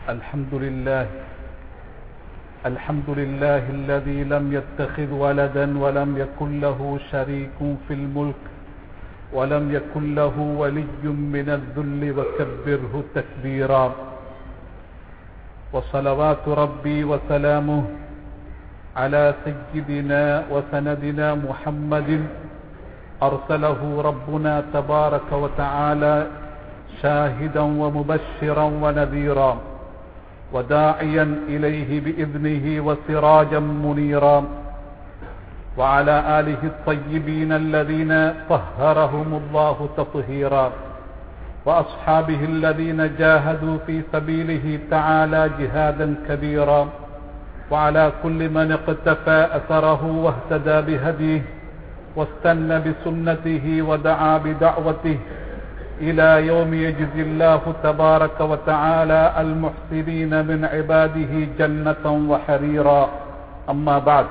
الحمد لله الحمد لله الذي لم يتخذ ولدا ولم يكن له شريك في الملك ولم يكن له ولي من الذل وكبره تكبيرا وصلوات ربي وسلامه على سيدنا وسندنا محمد أرسله ربنا تبارك وتعالى شاهدا ومبشرا ونذيرا وداعيا إليه بإذنه وسراجا منيرا وعلى آله الطيبين الذين طهرهم الله تطهيرا وأصحابه الذين جاهدوا في سبيله تعالى جهادا كبيرا وعلى كل من اقتفى أثره واهتدى بهديه واستنى بسنته ودعا بدعوته إلى يوم يجزي الله تبارك وتعالى المحسنين من عباده جنة وحريرا أما بعد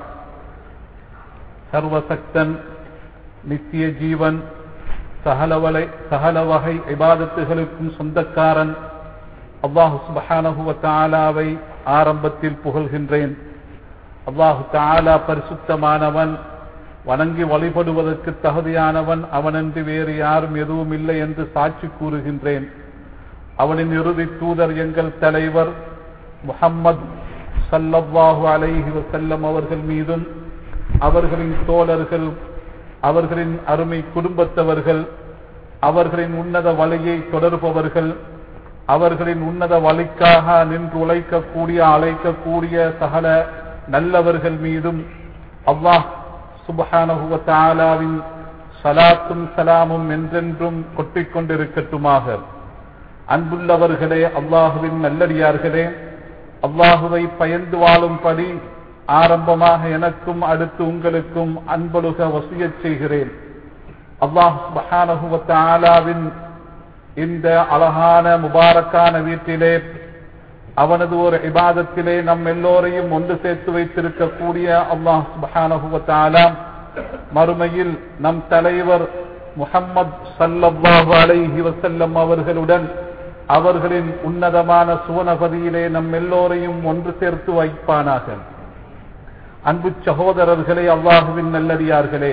சர்வசக்தன் நித்திய ஜீவன் சகலவலை சகல வகை இபாதத்துகளுக்கும் சொந்தக்காரன் அல்லாஹு சுபஹானஹுவ தாலாவை ஆரம்பத்தில் புகழ்கின்றேன் அல்லாஹு தாலா பரிசுத்தமானவன் வணங்கி வழிபடுவதற்கு தகுதியானவன் அவனன்று வேறு யாரும் எதுவும் இல்லை என்று சாட்சி கூறுகின்றேன் அவனின் இறுதி தூதர் எங்கள் தலைவர் முஹம்மது சல்லல்லாஹு அலைஹி வசல்லம் அவர்கள் மீதும் அவர்களின் தோழர்கள் அவர்களின் அருமை குடும்பத்தவர்கள் அவர்களின் உன்னத வழியை தொடர்பவர்கள் அவர்களின் உன்னத வழிக்காக நின்று உழைக்கக்கூடிய அழைக்கக்கூடிய சகல நல்லவர்கள் மீதும் அல்லாஹ் சுபஹானஹுவத்தாலாவின் சலாத்தும் சலாமும் என்றென்றும் கொட்டிக் கொண்டிருக்கட்டுமாக அன்புள்ளவர்களே அல்லாஹுவின் நல்லடியார்களே அல்லாஹுவை பயந்து வாழும்படி ஆரம்பமாக எனக்கும் அடுத்து உங்களுக்கும் அன்பொழுக வசிய செய்கிறேன் அல்லாஹ் சுபஹானஹுவத்தாலாவின் இந்த அழகான முபாரக்கான வீட்டிலே அவனது ஒரு இபாதத்திலே நம் எல்லோரையும் ஒன்று சேர்த்து வைத்திருக்கக்கூடிய அல்லாஹ் சுபஹானஹுவத்தாலா மறுமையில் நம் தலைவர் முகம்மது சல்லல்லாஹு அலைஹி வசல்லம் அவர்களுடன் அவர்களின் உன்னதமான சுவனபதியிலே நம் எல்லோரையும் ஒன்று சேர்த்து வைப்பானாக அன்பு சகோதரர்களே அல்லாஹுவின் நல்லடியார்களே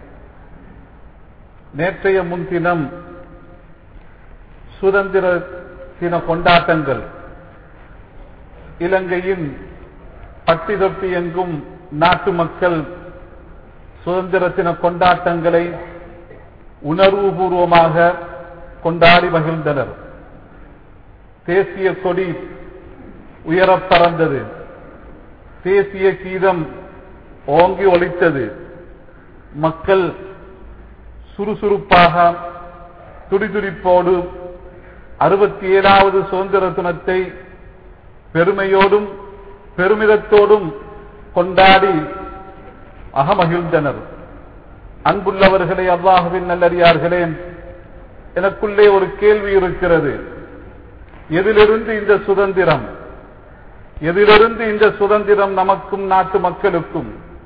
நேற்றைய முன்தினம் சுதந்திர தின கொண்டாட்டங்கள் இலங்கையின் பட்டி தொட்டி எங்கும் நாட்டு மக்கள் சுதந்திர தின கொண்டாட்டங்களை உணர்வுபூர்வமாக கொண்டாடி மகிழ்ந்தனர் தேசிய கொடி உயரப் பறந்தது தேசிய கீதம் ஓங்கி ஒழித்தது மக்கள் சுறுசுறுப்பாக துடிதுடிப்போடு அறுபத்தி ஏழாவது சுதந்திர தினத்தை பெருமையோடும் பெருமிதத்தோடும் கொண்டாடி அகமகிழ்ந்தனர் அன்புள்ளவர்களே அல்லாஹுவின் நல்லறியார்களே எனக்குள்ளே ஒரு கேள்வி இருக்கிறது எதிலிருந்து இந்த சுதந்திரம் எதிலிருந்து இந்த சுதந்திரம் நமக்கும் நாட்டு மக்களுக்கும்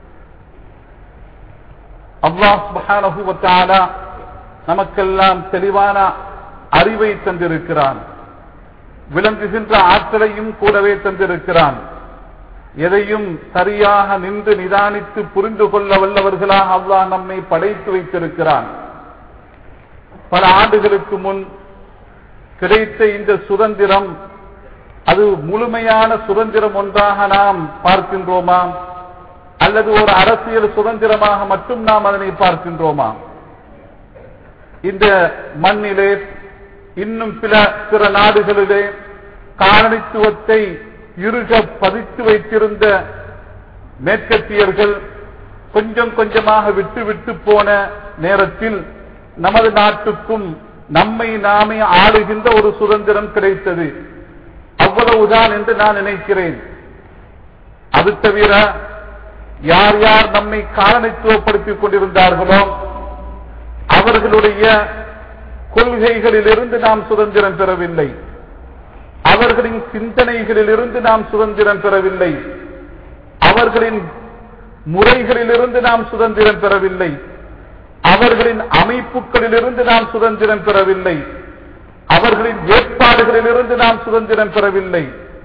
அல்லாஹ் நமக்கெல்லாம் தெளிவான அறிவை தந்திருக்கிறான் விளங்குகின்ற ஆற்றலையும் கூடவே தந்திருக்கிறான் எதையும் சரியாக நின்று நிதானித்து புரிந்து கொள்ள வல்லவர்களாக அல்லாஹ் நம்மை படைத்து வைத்திருக்கிறான் பல ஆண்டுகளுக்கு முன் கிடைத்த இந்த சுதந்திரம் அது முழுமையான சுதந்திரம் ஒன்றாக நாம் பார்க்கின்றோமா அல்லது ஒரு அரசியல் சுதந்திரமாக மட்டும் நாம் அதனை பார்க்கின்றோமா இந்த மண்ணிலே இன்னும் சில பிற நாடுகளிலே காரணித்துவத்தை இருக பதித்து வைத்திருந்த மேற்கத்தியர்கள் கொஞ்சம் கொஞ்சமாக விட்டு விட்டு போன நேரத்தில் நமது நாட்டுக்கும் நம்மை நாமே ஆளுகின்ற ஒரு சுதந்திரம் கிடைத்தது அவ்வளவுதான் என்று நான் நினைக்கிறேன் அது தவிர யார் யார் நம்மை காரணித்துவப்படுத்திக் கொண்டிருந்தார்களோ அவர்களுடைய கொள்கைகளிலிருந்து நாம் சுதந்திரம் பெறவில்லை அவர்களின் சிந்தனைகளிலிருந்து நாம் சுதந்திரம் பெறவில்லை அவர்களின் முறைகளிலிருந்து நாம் சுதந்திரம் பெறவில்லை அவர்களின் அமைப்புகளிலிருந்து நாம் சுதந்திரம் பெறவில்லை அவர்களின் ஏற்பாடுகளிலிருந்து நாம் சுதந்திரம் பெறவில்லை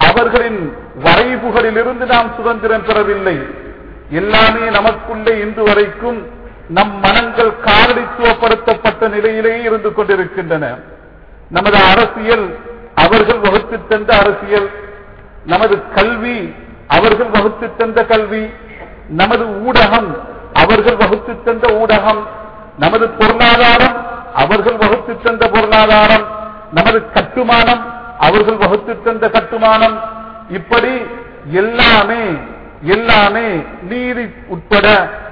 அவர்களின் வரைவுகளிலிருந்து நாம் சுதந்திரம் பெறவில்லை எல்லாமே நமக்குள்ளே இன்று வரைக்கும் நம் மனங்கள் காரடித்துவப்படுத்தப்பட்ட நிலையிலேயே இருந்து கொண்டிருக்கின்றன நமது அரசியல் அவர்கள் வகுத்து தந்த அரசியல் நமது கல்வி அவர்கள் வகுத்து தந்த கல்வி நமது ஊடகம் அவர்கள் வகுத்து தந்த ஊடகம் நமது பொருளாதாரம் அவர்கள் வகுத்து தந்த பொருளாதாரம் நமது கட்டுமானம் அவர்கள் வகுத்து தந்த கட்டுமானம் இப்படி எல்லாமே எல்லாமே நீதி உட்பட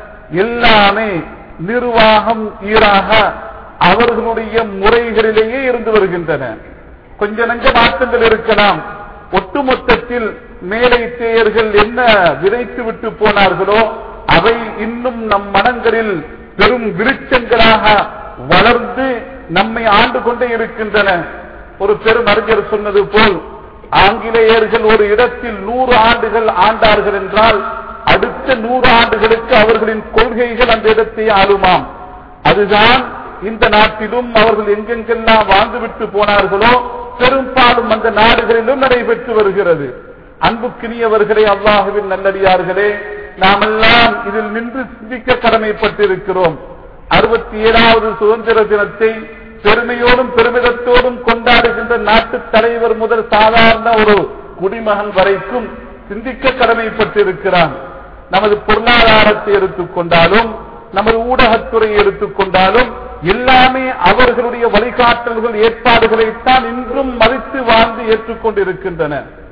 எல்லாமே நிர்வாகம் ஈராக அவர்களுடைய முறைகளிலேயே இருந்து வருகின்றன கொஞ்ச நஞ்ச மாற்றங்கள் இருக்கலாம் ஒட்டுமொத்தத்தில் மேலை தேயர்கள் என்ன விதைத்து விட்டு போனார்களோ அவை இன்னும் நம் மனங்களில் பெரும் விருட்சங்களாக வளர்ந்து நம்மை ஆண்டு கொண்டே இருக்கின்றன ஒரு பெரும் அறிஞர் சொன்னது போல் ஆங்கிலேயர்கள் ஒரு இடத்தில் நூறு ஆண்டுகள் ஆண்டார்கள் என்றால் அடுத்த நூறு ஆண்டுகளுக்கு அவர்களின் கொள்கைகள் அந்த இடத்தை ஆளுமாம் அதுதான் இந்த நாட்டிலும் அவர்கள் எங்கெங்கெல்லாம் வாழ்ந்துவிட்டு போனார்களோ பெரும்பாலும் அந்த நாடுகளிலும் நடைபெற்று வருகிறது அன்புக்கினியவர்களே அல்லாஹுவின் நல்லடியார்களே நாமெல்லாம் இதில் நின்று சிந்திக்க கடமைப்பட்டிருக்கிறோம் அறுபத்தி ஏழாவது சுதந்திர தினத்தை பெருமையோடும் பெருமிதத்தோடும் கொண்டாடுகின்ற நாட்டு தலைவர் முதல் சாதாரண ஒரு குடிமகன் வரைக்கும் சிந்திக்க கடமைப்பட்டிருக்கிறான் நமது பொருளாதாரத்தை எடுத்துக்கொண்டாலும் நமது ஊடகத்துறையை எடுத்துக்கொண்டாலும் எல்லாமே அவர்களுடைய வழிகாட்டல்கள் ஏற்பாடுகளைத்தான் இன்றும் மதித்து வாழ்ந்து ஏற்றுக்கொண்டிருக்கின்றன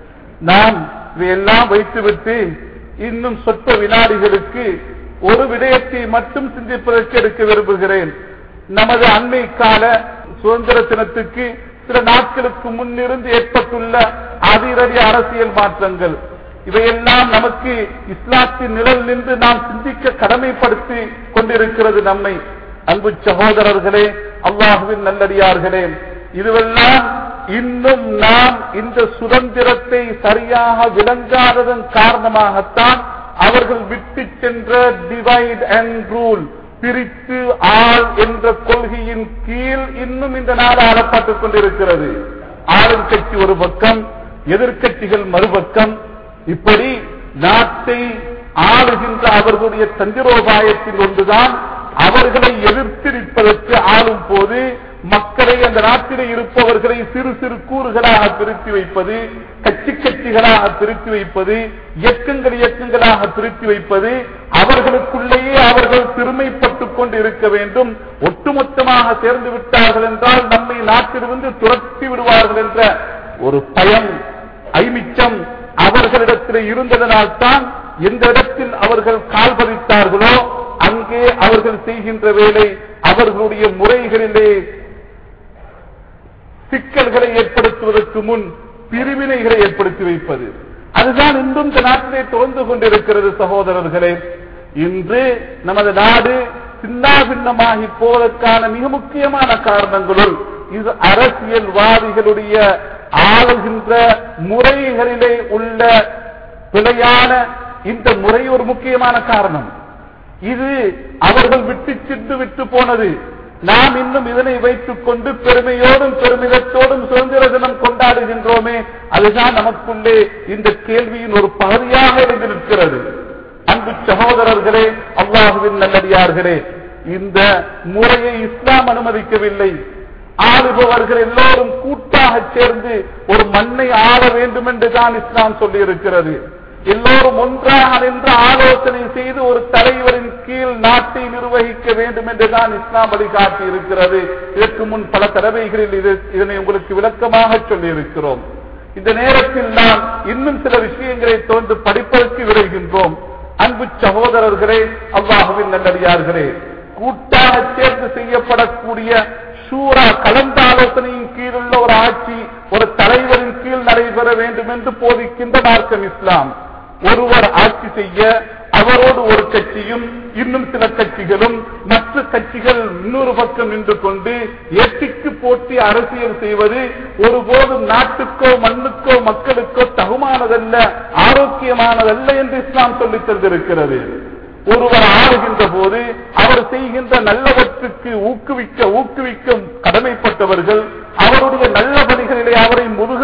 நாம் இதையெல்லாம் வைத்துவிட்டு இன்னும் சொற்ப வினாடிகளுக்கு ஒரு விடயத்தை மட்டும் சிந்திப்பதற்கு எடுக்க விரும்புகிறேன் நமது அண்மை கால சுதந்திர தினத்துக்கு சில நாட்களுக்கு முன்னிருந்து ஏற்பட்டுள்ள அதிரடி அரசியல் மாற்றங்கள் இவையெல்லாம் நமக்கு இஸ்லாத்தின் நிழல் நின்று நாம் சிந்திக்க கடமைப்படுத்தி கொண்டிருக்கிறது நம்மை அன்பு சகோதரர்களே அல்லாஹுவின் நல்லடியார்களே இதுவெல்லாம் இன்னும் நாம் இந்த சுதந்திரத்தை சரியாக விளங்காததன் காரணமாகத்தான் அவர்கள் விட்டு சென்ற டிவைட் அண்ட் ரூல் பிரித்து ஆள் என்ற கொள்கையின் கீழ் இன்னும் இந்த நாடு ஆளப்பட்டுக் கொண்டிருக்கிறது ஆளும் கட்சி ஒரு பக்கம் எதிர்க்கட்சிகள் மறுபக்கம் இப்படி நாட்டை ஆளுகின்ற அவர்களுடைய தந்திரோபாயத்தில் ஒன்றுதான் அவர்களை எதிர்த்து நிற்பதற்கு ஆளும் போது மக்களை அந்த நாட்டிலே இருப்பவர்களை சிறு சிறு கூறுகளாக பிரித்து வைப்பது கட்சி கட்சிகளாக பிரித்து வைப்பது இயக்கங்கள் இயக்கங்களாக பிரித்து வைப்பது அவர்களுக்குள்ளேயே அவர்கள் பெருமைப்பட்டுக் கொண்டு இருக்க வேண்டும் ஒட்டுமொத்தமாக சேர்ந்து விட்டார்கள் என்றால் நம்மை நாட்டிலிருந்து துரத்தி விடுவார்கள் என்ற ஒரு பயம் ஐமிச்சம் அவர்களிடத்தில் இருந்ததனால் தான் எந்த இடத்தில் அவர்கள் கால் பதித்தார்களோ அங்கே அவர்கள் செய்கின்ற வேலை அவர்களுடைய முறைகளிலே சிக்கல்களை ஏற்படுத்துவதற்கு முன் பிரிவினைகளை ஏற்படுத்தி வைப்பது அதுதான் இன்றும் இந்த நாட்டிலே தொடர்ந்து கொண்டிருக்கிறது சகோதரர்களே இன்று நமது நாடு சின்னாபின்னமாகி போவதற்கான மிக முக்கியமான காரணங்களுள் இது அரசியல்வாதிகளுடைய ஆளுகின்ற முறைகளிலே உள்ள பிழையான இந்த முறை ஒரு முக்கியமான காரணம் இது அவர்கள் விட்டு சென்று விட்டு போனது நாம் இன்னும் இதனை வைத்துக் கொண்டு பெருமையோடும் பெருமிதத்தோடும் சுதந்திர தினம் கொண்டாடுகின்றோமே அதுதான் நமக்குள்ளே இந்த கேள்வியின் ஒரு பகுதியாக இருந்து நிற்கிறது அன்பு சகோதரர்களே அல்லாஹுவின் நல்லடியார்களே இந்த முறையை இஸ்லாம் அனுமதிக்கவில்லை ஆளுபவர்கள் எல்லோரும் கூட்டாக சேர்ந்து ஒரு மண்ணை ஆள வேண்டும் என்று தான் இஸ்லாம் சொல்லி இருக்கிறது எல்லோரும் ஒன்றாக நின்று ஆலோசனை செய்து ஒரு தலைவரின் கீழ் நாட்டை நிர்வகிக்க வேண்டும் என்றுதான் இஸ்லாம் வழிகாட்டி இருக்கிறது இதற்கு முன் பல தடவைகளில் இது இதனை உங்களுக்கு விளக்கமாக சொல்லி இருக்கிறோம் இந்த நேரத்தில் நாம் இன்னும் சில விஷயங்களை தொடர்ந்து படிப்பதற்கு விரைகின்றோம் அன்பு சகோதரர்களே அல்லாஹுவின் நல்லடியார்களே கூட்டாக சேர்ந்து செய்யப்படக்கூடிய சூரா கலந்த ஆலோசனையின் கீழுள்ள ஒரு ஆட்சி ஒரு தலைவரின் கீழ் நடைபெற வேண்டும் என்று போதிக்கின்ற மார்க்கம் இஸ்லாம் ஒருவர் ஆட்சி செய்ய அவரோடு ஒரு கட்சியும் இன்னும் சில கட்சிகளும் மற்ற கட்சிகள் இன்னொரு பக்கம் நின்று கொண்டு ஏட்டிக்கு போட்டி அரசியல் செய்வது ஒருபோதும் நாட்டுக்கோ மண்ணுக்கோ மக்களுக்கோ தகுமானதல்ல ஆரோக்கியமானதல்ல என்று இஸ்லாம் சொல்லித் தந்திருக்கிறது ஒருவர் ஆளுகின்ற போது அவர் செய்கின்ற நல்லவற்றுக்கு ஊக்குவிக்க ஊக்குவிக்க கடமைப்பட்டவர்கள் அவருடைய நல்ல பணிகளிலே அவரை முதுகு தட்டி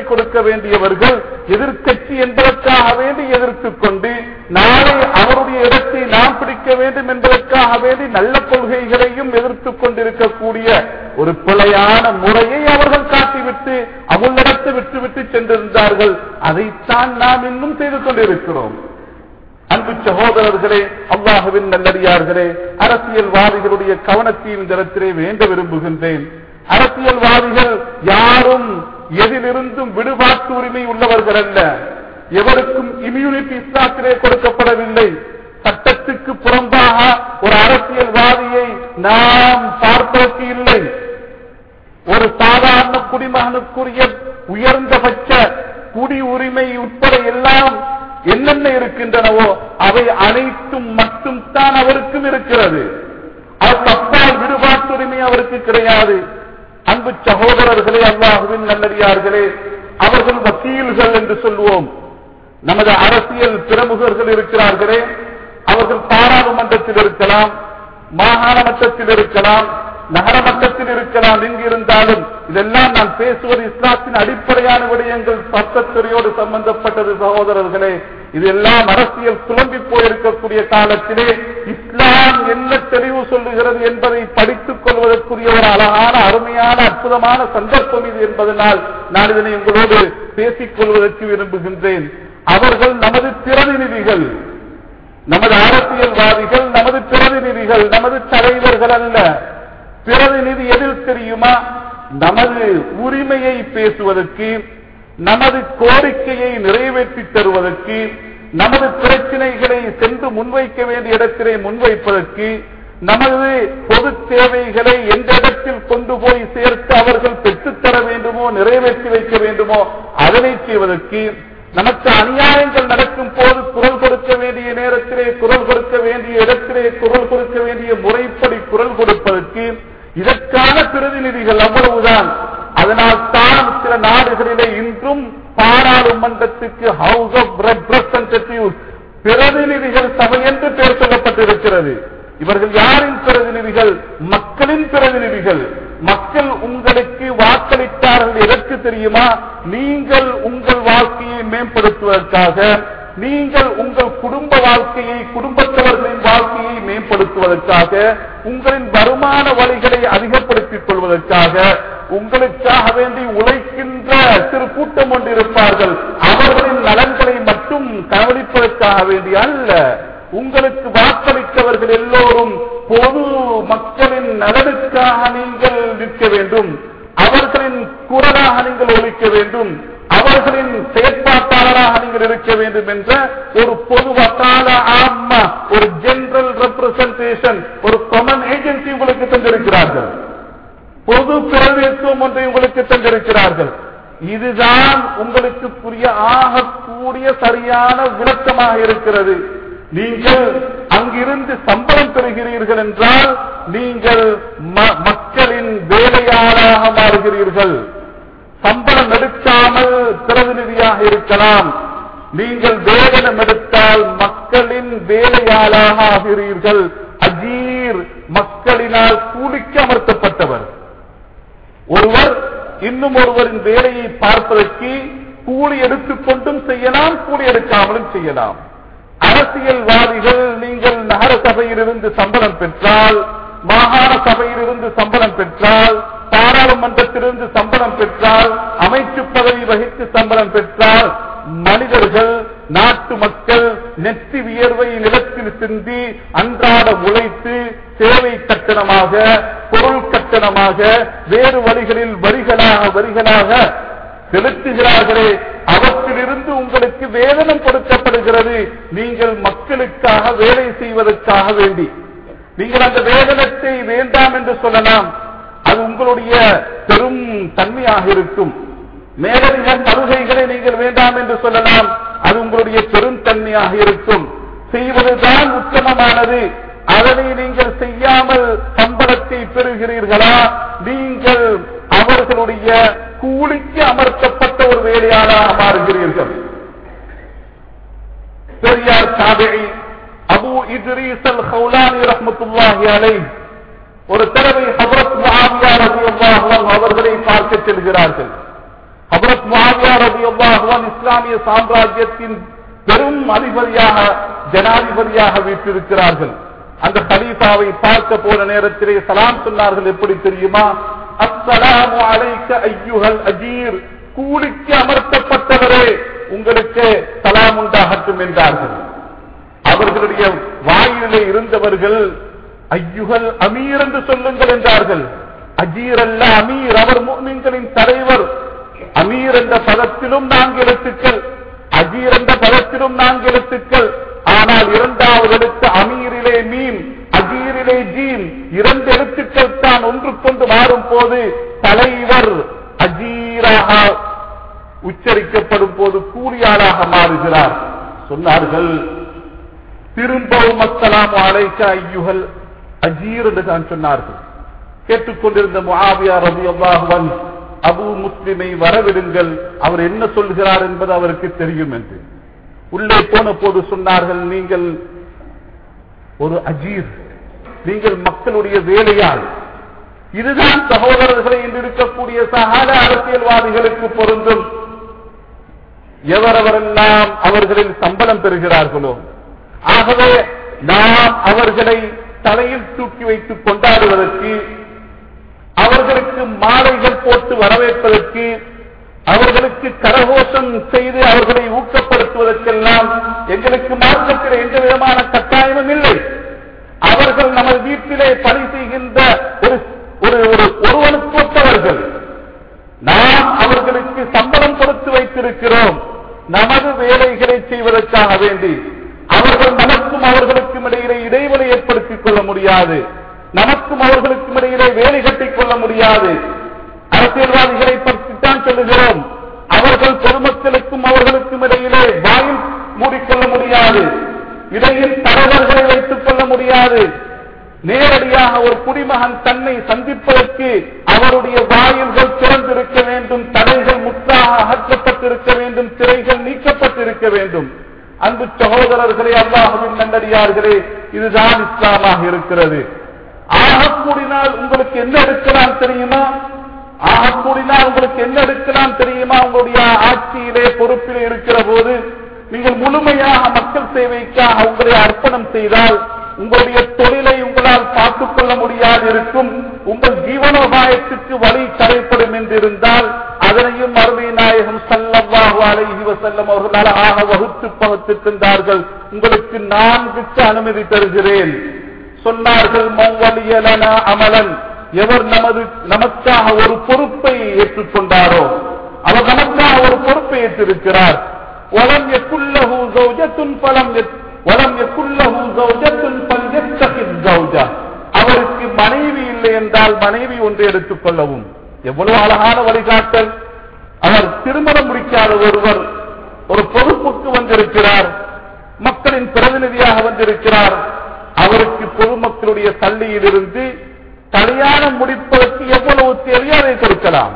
கொடுக்க வேண்டியவர்கள் எதிர்க்கட்சி என்பதற்காக வேண்டி எதிர்த்துக் கொண்டு நாளை அவருடைய இடத்தை நாம் பிடிக்க வேண்டும் என்பதற்காக வேண்டி நல்ல கொள்கைகளையும் எதிர்த்துக் கொண்டிருக்கக்கூடிய ஒரு பிழையான முறையை அவர்கள் காட்டிவிட்டு அமுல்லடத்து விட்டுவிட்டு சென்றிருந்தார்கள் அதைத்தான் நாம் இன்னும் செய்து கொண்டிருக்கிறோம் அன்பு சகோதரர்களே அல்லாஹுவின் நல்லடியார்களே அரசியல்வாதிகளுடைய கவனத்தையும் இந்த இடத்திலே வேண்ட விரும்புகின்றேன் அரசியல்வாதிகள் யாரும் எதிலிருந்தும் விடுபாட்டு உரிமை உள்ளவர்கள் அல்ல எவருக்கும் இம்யூனிட்டி இஸ்லாத்திலே கொடுக்கப்படவில்லை சட்டத்துக்கு புறம்பாக ஒரு அரசியல்வாதியை நாம் பார்ப்பதற்கு இல்லை ஒரு சாதாரண குடிமகனுக்குரிய உயர்ந்தபட்ச குடி உரிமை உட்பட எல்லாம் என்னென்ன இருக்கின்றனவோ அவை அனைத்தும் மட்டும் தான் அவருக்கும் இருக்கிறது அதற்கு அப்பால் விடுபாட்டுரிமை அவருக்கு கிடையாது அன்பு சகோதரர்களே அல்லாஹுவின் நல்லடியார்களே அவர்கள் வக்கீல்கள் என்று சொல்வோம் நமது அரசியல் பிரமுகர்கள் இருக்கிறார்களே அவர்கள் பாராளுமன்றத்தில் இருக்கலாம் மாகாண மட்டத்தில் இருக்கலாம் நகர மட்டத்தில் இருக்கலாம் எங்கிருந்தாலும் இதெல்லாம் நான் பேசுவது இஸ்லாத்தின் அடிப்படையான விடயங்கள் சட்டத்துறையோடு சம்பந்தப்பட்டது சகோதரர்களே இதெல்லாம் அரசியல் குழம்பி போயிருக்கக்கூடிய காலத்திலே இஸ்லாம் என்ன தெளிவு சொல்லுகிறது என்பதை படித்துக் கொள்வதற்குரிய ஒரு அழகான அருமையான அற்புதமான சந்தர்ப்பம் இது என்பதனால் நான் இதனை உங்களோடு பேசிக் கொள்வதற்கு விரும்புகின்றேன் அவர்கள் நமது பிரதிநிதிகள் நமது அரசியல்வாதிகள் நமது பிரதிநிதிகள் நமது தலைவர்கள் அல்ல பிரதிநிதி எதில் தெரியுமா நமது உரிமையை பேசுவதற்கு நமது கோரிக்கையை நிறைவேற்றி தருவதற்கு நமது பிரச்சனைகளை சென்று முன்வைக்க வேண்டிய இடத்திலே முன்வைப்பதற்கு நமது பொது தேவைகளை எந்த இடத்தில் கொண்டு போய் சேர்த்து அவர்கள் பெற்றுத்தர வேண்டுமோ நிறைவேற்றி வைக்க வேண்டுமோ அதனை செய்வதற்கு நமக்கு அநியாயங்கள் நடக்கும் போது குரல் கொடுக்க வேண்டிய நேரத்திலே குரல் கொடுக்க வேண்டிய இடத்திலே குரல் கொடுக்க வேண்டிய முறைப்படி குரல் கொடுப்பதற்கு இதற்கான பிரதிநிதிகள் அவ்வளவுதான் அதனால் தான் சில நாடுகளிலே இன்றும் பாராளுமன்றத்துக்கு ஹவுஸ் ஆஃப் ரெப்ரசன்டேட்டிவ் பிரதிநிதிகள் சபை என்று பெயர் சொல்லப்பட்டிருக்கிறது இவர்கள் யாரின் பிரதிநிதிகள் மக்களின் பிரதிநிதிகள் மக்கள் உங்களுக்கு வாக்களித்தார்கள் எதற்கு தெரியுமா நீங்கள் உங்கள் வாழ்க்கையை மேம்படுத்துவதற்காக நீங்கள் உங்கள் குடும்ப வாழ்க்கையை குடும்பத்தவர்களின் வாழ்க்கையை மேம்படுத்துவதற்காக உங்களின் வருமான வழிகளை அதிகப்படுத்திக் கொள்வதற்காக உங்களுக்காக வேண்டி உழைக்கின்ற சிறு கூட்டம் ஒன்று இருப்பார்கள் அவர்களின் நலன்களை மட்டும் கவனிப்பதற்காக வேண்டி அல்ல உங்களுக்கு வாக்களித்தவர்கள் எல்லோரும் பொது மக்களின் நலனுக்காக நீங்கள் நிற்க வேண்டும் அவர்களின் குரலாக நீங்கள் ஒழிக்க வேண்டும் அவர்களின் செயற்பாட்டாளராக நீங்கள் இருக்க வேண்டும் என்ற ஒரு பொது வக்கால ஆன்மா ஒரு ஜெனரல் ரெப்ரசன்டேஷன் ஒரு காமன் ஏஜென்சி உங்களுக்கு தந்திருக்கிறார்கள் பொது பிரதிநிதித்துவம் ஒன்றை உங்களுக்கு தந்திருக்கிறார்கள் இதுதான் உங்களுக்கு புரிய ஆகக்கூடிய சரியான விளக்கமாக இருக்கிறது நீங்கள் அங்கிருந்து சம்பளம் பெறுகிறீர்கள் என்றால் நீங்கள் மக்களின் வேலையாளாக மாறுகிறீர்கள் சம்பளம் எடுக்காமல் பிரதிநிதியாக இருக்கலாம் நீங்கள் வேதனம் எடுத்தால் மக்களின் வேலையாளாக ஆகிறீர்கள் அஜீர் மக்களினால் கூலிக்கு அமர்த்தப்பட்டவர் ஒருவர் இன்னும் ஒருவரின் வேலையை பார்ப்பதற்கு கூலி எடுத்துக்கொண்டும் செய்யலாம் கூலி எடுக்காமலும் செய்யலாம் அரசியல்வாதிகள் நீங்கள் நகர சபையிலிருந்து சம்பளம் பெற்றால் மாகாண சபையிலிருந்து சம்பளம் பெற்றால் பாராளுமன்றத்திலிருந்து சம்பளம் பெற்றால் அமைச்சு பதவி வகித்து சம்பளம் பெற்றால் மனிதர்கள் நாட்டு மக்கள் நெற்றி வியர்வை நிலத்தில் சிந்தி அன்றாட உழைத்து சேவை கட்டணமாக பொருள் கட்டணமாக வேறு வழிகளில் வரிகளாக வரிகளாக செலுத்துகிறார்களே அவற்றிலிருந்து உங்களுக்கு வேதனம் கொடுக்கப்படுகிறது நீங்கள் மக்களுக்காக வேலை செய்வதற்காக வேண்டி நீங்கள் அந்த வேதனத்தை வேண்டாம் என்று சொல்லலாம் அது உங்களுடைய பெரும் தன்மையாக இருக்கும் மேலதிக சலுகைகளை நீங்கள் வேண்டாம் என்று சொல்லலாம் அது உங்களுடைய பெரும் தன்மையாக இருக்கும் செய்வதுதான் உத்தமமானது அதனை நீங்கள் செய்யாமல் சம்பளத்தை பெறுகிறீர்களா நீங்கள் அவர்களுடைய கூலிக்கு அமர்த்தப்பட்ட ஒரு வேலையாளாக மாறுகிறீர்கள் பெரியார் சாபிழி அபு இத்ரீஸ் அல் ஹவுலானி ரஹ்மத்துல்லாஹி அலை ஒரு தடவை ஹபரத் முஆவியா ரலியல்லாஹு அன்ஹு அவர்களை பார்க்க செல்கிறார்கள் ஹபரத் முஆவியா ரலியல்லாஹு அன்ஹு இஸ்லாமிய சாம்ராஜ்யத்தின் பெரும் அதிபதியாக ஜனாதிபதியாக வீற்றிருக்கிறார்கள் அந்த கலீஃபாவை பார்க்க போன நேரத்திலே சலாம் சொன்னார்கள் எப்படி தெரியுமா அஸ்ஸலாமு அலைக்க ஐயுஹல் அஜீர் கூலிக்கு அமர்த்தப்பட்டவரே உங்களுக்கு சலாம் உண்டாகட்டும் என்றார்கள் அவர்களுடைய வாயிலே இருந்தவர்கள் ஐயுகல் அமீர் என்று சொல்லுங்கள் என்றார்கள் அஜீர் அல்ல அமீர் அவர் முஸ்லிம்களின் தலைவர் அமீர் என்ற பதத்திலும் நான்கு எழுத்துக்கள் அஜீர் என்ற பதத்திலும் நான்கு எழுத்துக்கள் ஆனால் இரண்டாவது எழுத்து அமீரிலே மீன் அஜீரிலே ஜீன் இரண்டு எழுத்துக்கள் தான் ஒன்றுக்கொண்டு மாறும் போது தலைவர் அஜீராக உச்சரிக்கப்படும் போது கூலியாளாக மாறுகிறார் சொன்னார்கள் திரும்பவும் அஸ்ஸலாமு அலைக்க ஐயுகல் அஜீர் என்று தான் சொன்னார்கள் கேட்டுக்கொண்டிருந்த முஆவியா ரலியல்லாஹு அன்ஹு அபு முஸ்லிமை வரவிடுங்கள் அவர் என்ன சொல்கிறார் என்பது அவருக்கு தெரியும் என்று உள்ளே போன போது சொன்னார்கள் நீங்கள் ஒரு அஜீர் நீங்கள் மக்களுடைய வேலையாள் இதுதான் சகோதரர்களை இன்று இருக்கக்கூடிய சகால அரசியல்வாதிகளுக்கு பொருந்தும் எவரவரெல்லாம் அவர்களில் சம்பளம் பெறுகிறார்களோ ஆகவே நாம் அவர்களை தலையில் தூக்கி வைத்து கொண்டாடுவதற்கு அவர்களுக்கு மாலைகள் போட்டு வரவேற்பதற்கு அவர்களுக்கு கரகோஷம் செய்து அவர்களை ஊக்கப்படுத்துவதற்கெல்லாம் எங்களுக்கு மார்க்கத்தில் எந்த விதமான கட்டாயமும் இல்லை அவர்கள் நமது வீட்டிலே பணி செய்கின்ற ஒரு ஒரு ஒரு ஒருவனுக்கு ஒத்தவர்கள் நாம் அவர்களுக்கு சம்பளம் கொடுத்து வைத்திருக்கிறோம் நமது வேலைகளை செய்வதற்காக வேண்டி அவர்கள் நமக்கும் அவர்களுக்கும் இடையிலே இடைவெளி ஏற்படுத்திக் கொள்ள முடியாது நமக்கும் அவர்களுக்கும் இடையிலே வேலை கட்டிக் கொள்ள முடியாது அரசியல்வாதிகளை பற்றித்தான் சொல்லுகிறோம் அவர்கள் பொதுமக்களுக்கும் அவர்களுக்கும் இடையிலே வாயில் மூடிக்கொள்ள முடியாது இடையில் தரவர்களை வைத்துக் கொள்ள முடியாது நேரடியாக ஒரு குடிமகன் தன்னை சந்திப்பதற்கு அவருடைய வாயில்கள் திறந்திருக்க வேண்டும் தடைகள் முற்றாக அகற்றப்பட்டிருக்க வேண்டும் திரைகள் நீக்கப்பட்டிருக்க வேண்டும் அன்பு சகோதரர்களே அல்லாஹுவின் நன்னடியார்களே இதுதான் இஸ்லாமாக இருக்கிறது ஆக கூடினால் உங்களுக்கு என்ன எடுக்கலாம் தெரியுமா ஆக கூடினால் உங்களுக்கு என்ன எடுக்கலாம் தெரியுமா உங்களுடைய ஆட்சியிலே பொறுப்பிலே இருக்கிற போது நீங்கள் முழுமையாக மக்கள் சேவைக்காக உங்களை அர்ப்பணம் செய்தால் உங்களுடைய தொழிலை உங்களால் பார்த்துக் கொள்ள முடியாது இருக்கும் உங்கள் ஜீவனோபாயத்துக்கு வழி தடைப்படும் என்றிருந்தால் அதனையும் அருமை நாயகம் சல்லல்லாஹு அலைஹி வஸல்லம் அவர்கள் அழகாக வகுத்து பகுத்திருக்கின்றார்கள் உங்களுக்கு நான்குக்கு அனுமதி தருகிறேன் சொன்னார்கள் மௌவலியலன அமலன் எவர் நமது நமக்காக ஒரு பொறுப்பை ஏற்றுக்கொண்டாரோ அவர் நமக்காக ஒரு பொறுப்பை ஏற்றிருக்கிறார் வலம் எக்குள்ளஹு ஜௌஜத்துன் பலம் வலம் எக்குள்ளஹு ஜௌஜத்துன் பல்யத்தகித் ஜௌஜா அவருக்கு மனைவி இல்லை என்றால் மனைவி ஒன்று எடுத்துக் கொள்ளவும் எவ்வளவு அழகான வழிகாட்டல் அவர் திருமணம் முடிக்காத ஒருவர் ஒரு பொறுப்புக்கு வந்திருக்கிறார் மக்களின் பிரதிநிதியாக வந்திருக்கிறார் அவருக்கு பொதுமக்களுடைய தள்ளியிலிருந்து கல்யாணம் முடிப்பதற்கு எவ்வளவு தேவையோ அதை கொடுக்கலாம்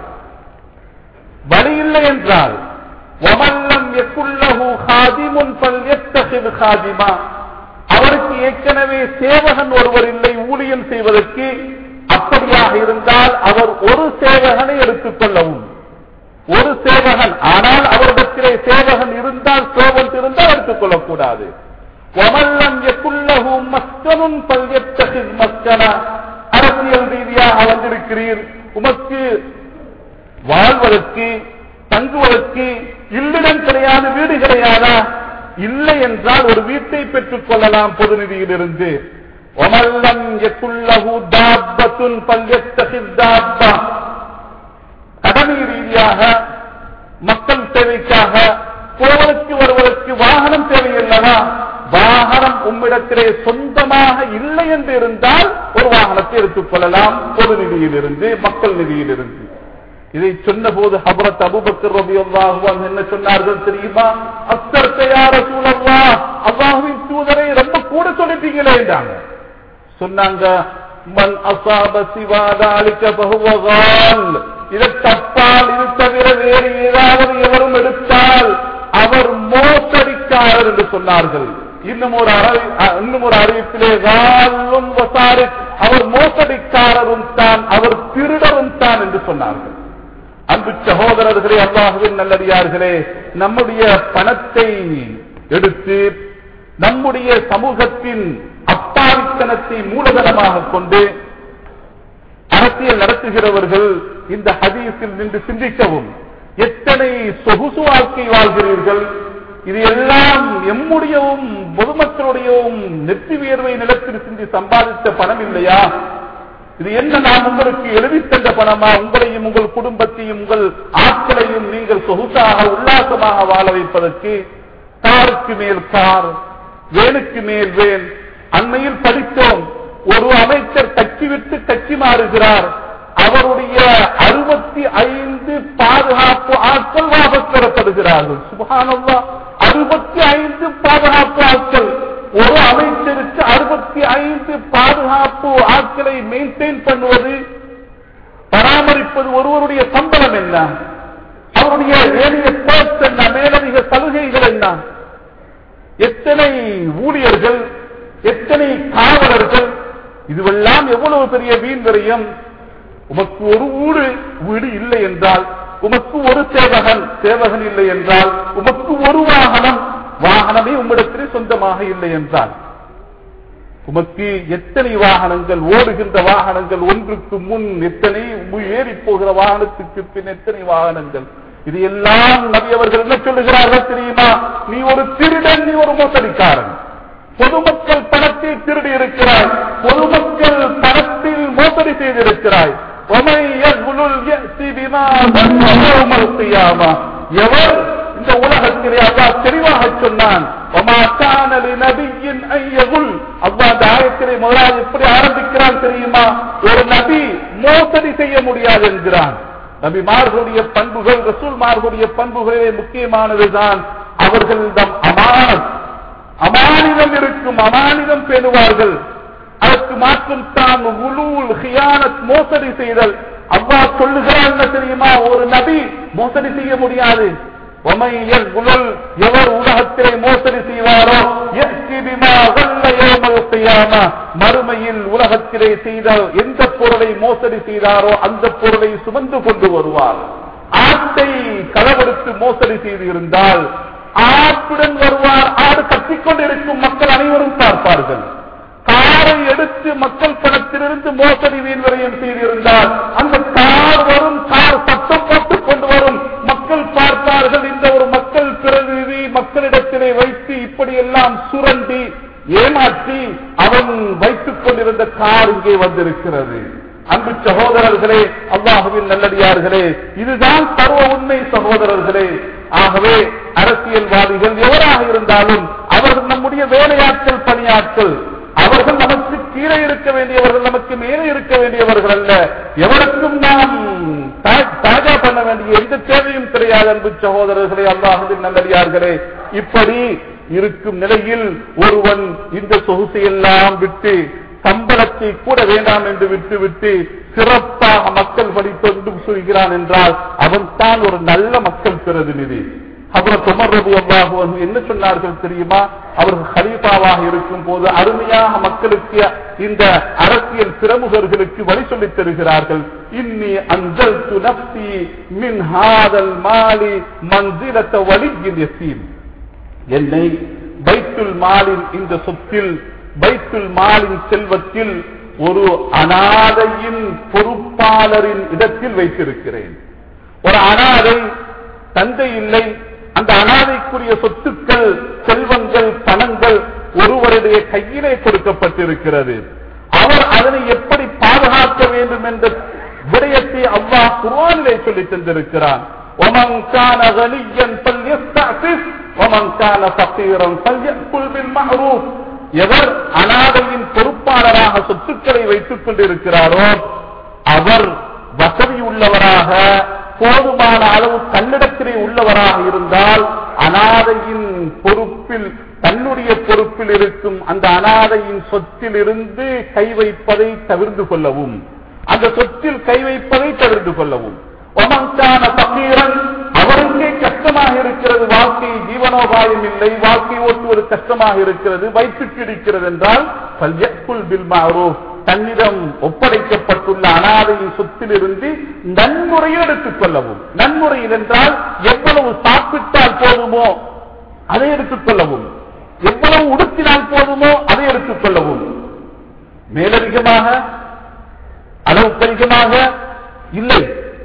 வழி இல்லை என்றால் வமல்லம் எக்குள்ளஹு ஹாதிமுன் பல் எத்தகிது ஹாதிமா அவருக்கு ஏற்கனவே சேவகன் ஒருவர் இல்லை ஊழியம் செய்வதற்கு அப்படியாக இருந்தால் அவர் ஒரு சேவகனை எடுத்துக் கொள்ளவும் ஒரு சேவகன் ஆனால் அவரிடத்திலே சேவகன் இருந்தால் சோபன் இருந்தால் எடுத்துக் கொள்ளக்கூடாது வமல்லம் எக்குள்ளஹு மஸ்கனுன் பல் எத்தகித் மஸ்கனா அரசியல் ரீதியாக வந்திருக்கிறீர் உமக்கு வாழ்வதற்கு தங்குவதற்கு இல்லிடம் கிடையாது வீடு கிடையாதா இல்லை என்றால் ஒரு வீட்டை பெற்றுக் கொள்ளலாம் பொது நிதியிலிருந்து ஒமல்லம் எக்குள்ளஹு தாப்பத்துன் பல்யத்தகித் தாப்பா கடமை ரீதியாக மக்கள் தேவைக்காக போவதற்கு வருவதற்கு வாகனம் தேவையில்லவா வாகனம் உம்மிடத்திலே சொந்தமாக இல்லை என்று இருந்தால் ஒரு வாகனத்தை எடுத்துக் கொள்ளலாம் பொது நிதியிலிருந்து மக்கள் நிதியிலிருந்து இதை சொன்ன போது ஹபரத் அபுபக்கர் ரபி அல்லாஹுவான் என்ன சொன்னார்கள் தெரியுமா அஸ்தர் தயார சூழல்லா அல்லாஹுவின் தூதரை ரொம்ப கூட சொல்லிட்டீங்களே என்றாங்க சொன்னாங்க மன் அசாப சிவாதாலிக்க பகுவகால் இதை தப்பால் இது தவிர வேறு ஏதாவது எவரும் எடுத்தால் அவர் மோசடிக்காரர் என்று சொன்னார்கள் இன்னும் ஒரு அறி இன்னும் ஒரு அறிவிப்பிலே வாழும் வசாரி அவர் மோசடிக்காரரும் தான் அவர் திருடரும் தான் என்று சொன்னார்கள் அன்பு சகோதரர்களே அல்லாஹுவின் நல்லடியார்களே நம்முடைய பணத்தை எடுத்து நம்முடைய சமூகத்தின் அப்பாவித்தனத்தை மூலதனமாக கொண்டு அரசியல் நடத்துகிறவர்கள் இந்த ஹதீஸில் நின்று சிந்திக்கவும் எத்தனை சொகுசு வாழ்க்கை வாழ்கிறீர்கள் இது எல்லாம் எம்முடையவும் பொதுமக்களுடையவும் நெற்றி வியர்வை நிலத்தில் சிந்தி சம்பாதித்த பணம் இல்லையா இது என்ன நான் உங்களுக்கு எழுதித் தந்த பணமா உங்களையும் உங்கள் குடும்பத்தையும் உங்கள் ஆட்களையும் நீங்கள் சொகுசாக உல்லாசமாக வாழ வைப்பதற்கு காருக்கு மேல் கார் வேனுக்கு மேல் வேன் அண்மையில் படித்தோம் ஒரு அமைச்சர் கட்சி விட்டு கட்சி மாறுகிறார் அவருடைய அறுபத்தி ஐந்து பாதுகாப்பு ஆட்கள் வாபஸ் பெறப்படுகிறார்கள் சுபகானல்லா அறுபத்தி ஐந்து பாதுகாப்பு ஆட்கள் ஒரு அமைச்சருக்கு அறுபத்தி ஐந்து பாதுகாப்பு ஆட்களை மெயின்டைன் பண்ணுவது பராமரிப்பது ஒருவருடைய சம்பளம் என்ன அவருடைய ஏனைய பேர்ஸ் என்ன மேலதிக சலுகைகள் என்ன எத்தனை ஊழியர்கள் எத்தனை காவலர்கள் இதுவெல்லாம் எவ்வளவு பெரிய வீண் விரயம் உமக்கு ஒரு ஊடு வீடு இல்லை என்றால் உமக்கு ஒரு சேவகன் சேவகன் இல்லை என்றால் உமக்கு ஒரு வாகனம் வாகனமே உம்மிடத்திலே சொந்தமாக இல்லை என்றால் உமக்கு எத்தனை வாகனங்கள் ஓடுகின்ற வாகனங்கள் ஒன்றுக்கு முன் எத்தனை ஏறி போகிற வாகனத்துக்கு பின் எத்தனை வாகனங்கள் இது எல்லாம் நபி அவர்கள் என்ன சொல்லுகிறார்கள் தெரியுமா நீ ஒரு திருடன் நீ ஒரு மோசடிக்காரன் பொதுமக்கள் பணத்தை திருடி இருக்கிறாய் பொதுமக்கள் பணத்தில் மோசடி செய்திருக்கிறாய் எவர் இந்த உலகத்திலே அல்லா தெளிவாக சொன்னான் அல்லா அந்த ஆயத்திலே முதலாவது எப்படி ஆரம்பிக்கிறான் தெரியுமா ஒரு நபி மோசடி செய்ய முடியாது என்கிறான் நபிமார்களுடைய பண்புகள் ரசூல்மார்களுடைய பண்புகளே முக்கியமானதுதான் அவர்களிடம் அமானம் அமானிதம் இருக்கும் அமானிதம் பேணுவார்கள் அதற்கு மாற்றம் தான் உலூல் ஹியானத் மோசடி செய்தல் அவ்வா சொல்லுகிறார் என்ன தெரியுமா ஒரு நபி மோசடி செய்ய முடியாது எவர் உலகத்திலே மோசடி செய்வாரோ மறுமையில் உலகத்திலே செய்த எந்த பொருளை மோசடி செய்தாரோ அந்த பொருளை சுமந்து கொண்டு வருவார் ஆட்டை களவெடுத்து மோசடி செய்து இருந்தால் ஆட்டுடன் வருவார் ஆடு கத்திக்கொண்டிருக்கும் மக்கள் அனைவரும் பார்ப்பார்கள் காரை எடுத்து மக்கள் பணத்திலிருந்து மோசடி வீண் விரயம் செய்திருந்தால் அந்த கார் வரும் கார் சத்தம் போட்டுக் கொண்டு வரும் மக்கள் பார்ப்பார்கள் இந்த ஒரு மக்கள் பிரதிநிதி மக்களிடத்திலே வைத்து இப்படி எல்லாம் சுரண்டி ஏமாற்றி அவன் வைத்துக் கொண்டிருந்த கார் இங்கே வந்திருக்கிறது அன்பு சகோதரர்களே அல்லாஹுவின் நல்லடியார்களே இதுதான் சர்வ உண்மை சகோதரர்களே ஆகவே அரசியல்வாதிகள் எவராக இருந்தாலும் அவர்கள் நம்முடைய வேலையாட்கள் பணியாட்கள் அவர்கள் நமக்கு கீழே இருக்க வேண்டியவர்கள் நமக்கு மேலே இருக்க வேண்டியவர்கள் அல்ல எவருக்கும் நாம் தாஜா பண்ண வேண்டிய எந்த தேவையும் கிடையாது அன்பு சகோதரர்களே அல்லாஹுவின் நல்லடியார்களே இப்படி இருக்கும் நிலையில் ஒருவன் இந்த சொகுசையெல்லாம் விட்டு சம்பளத்தை கூட வேண்டாம் என்று விட்டுவிட்டு சிறப்பாக மக்கள் படித்தொன்று சொல்கிறான் என்றால் அவன் தான் ஒரு நல்ல மக்கள் பிரதிநிதி அப்புறம் துமர் ரபி அல்லாஹு என்ன சொன்னார்கள் தெரியுமா அவர்கள் ஹலீஃபாவாக இருக்கும் போது அருமையாக மக்களுக்கு இந்த அரசியல் பிரமுகர்களுக்கு வழி சொல்லித் தருகிறார்கள் இன்னி அஞ்சல் துனப்தி மின் ஹாதல் மாலி மந்திரத்த வலியின் எசீன் என்னை பைத்துல் மாலின் இந்த சொத்தில் பைத்துல் மாலின் செல்வத்தில் ஒரு அனாதையின் பொறுப்பாளரின் இடத்தில் வைத்திருக்கிறேன் ஒரு அனாதை தந்தை இல்லை அந்த அனாதைக்குரிய சொத்துக்கள் செல்வங்கள் பணங்கள் ஒருவருடைய கையிலே கொடுக்கப்பட்டிருக்கிறது அவர் அதனை எப்படி பாதுகாக்க வேண்டும் என்ற விடயத்தை அல்லாஹ் குர்ஆனிலே சொல்லி தந்திருக்கிறான் ومن كان غنيا فليستعفف ومن كان فقيرا فليأكل بالمعروف எவர் அனாதையின் பொறுப்பாளராக சொத்துக்களை வைத்துக் கொண்டிருக்கிறாரோ அவர் வசதி உள்ளவராக போதுமான அளவு தன்னிடத்திலே உள்ளவராக இருந்தால் அனாதையின் பொறுப்பில் தன்னுடைய பொறுப்பில் இருக்கும் அந்த அனாதையின் சொத்தில் இருந்து கை வைப்பதை தவிர்த்து கொள்ளவும் அந்த சொத்தில் கை வைப்பதை தவிர்த்து கொள்ளவும் ஒமங்கான பக்கீரன் அவருக்கே கஷ்டமாக இருக்கிறது வாழ்க்கை ஜீவனோபாயம் இல்லை வாழ்க்கை ஓட்டுவது கஷ்டமாக இருக்கிறது வயிற்றுக்கு இருக்கிறது என்றால் பல்யக்குள் பில் மாரூஃப் தன்னிடம் ஒப்படைக்கப்பட்டுள்ள அனாதையின் சொத்திலிருந்து நன்முறையில் எடுத்துக் கொள்ளவும் நன்முறையில் என்றால் எவ்வளவு சாப்பிட்டால் போதுமோ அதை எடுத்துக் கொள்ளவும் எவ்வளவு உடுத்தினால் போதுமோ அதை எடுத்துக் கொள்ளவும் மேலதிகமாக அளவுக்கு அதிகமாக இல்லை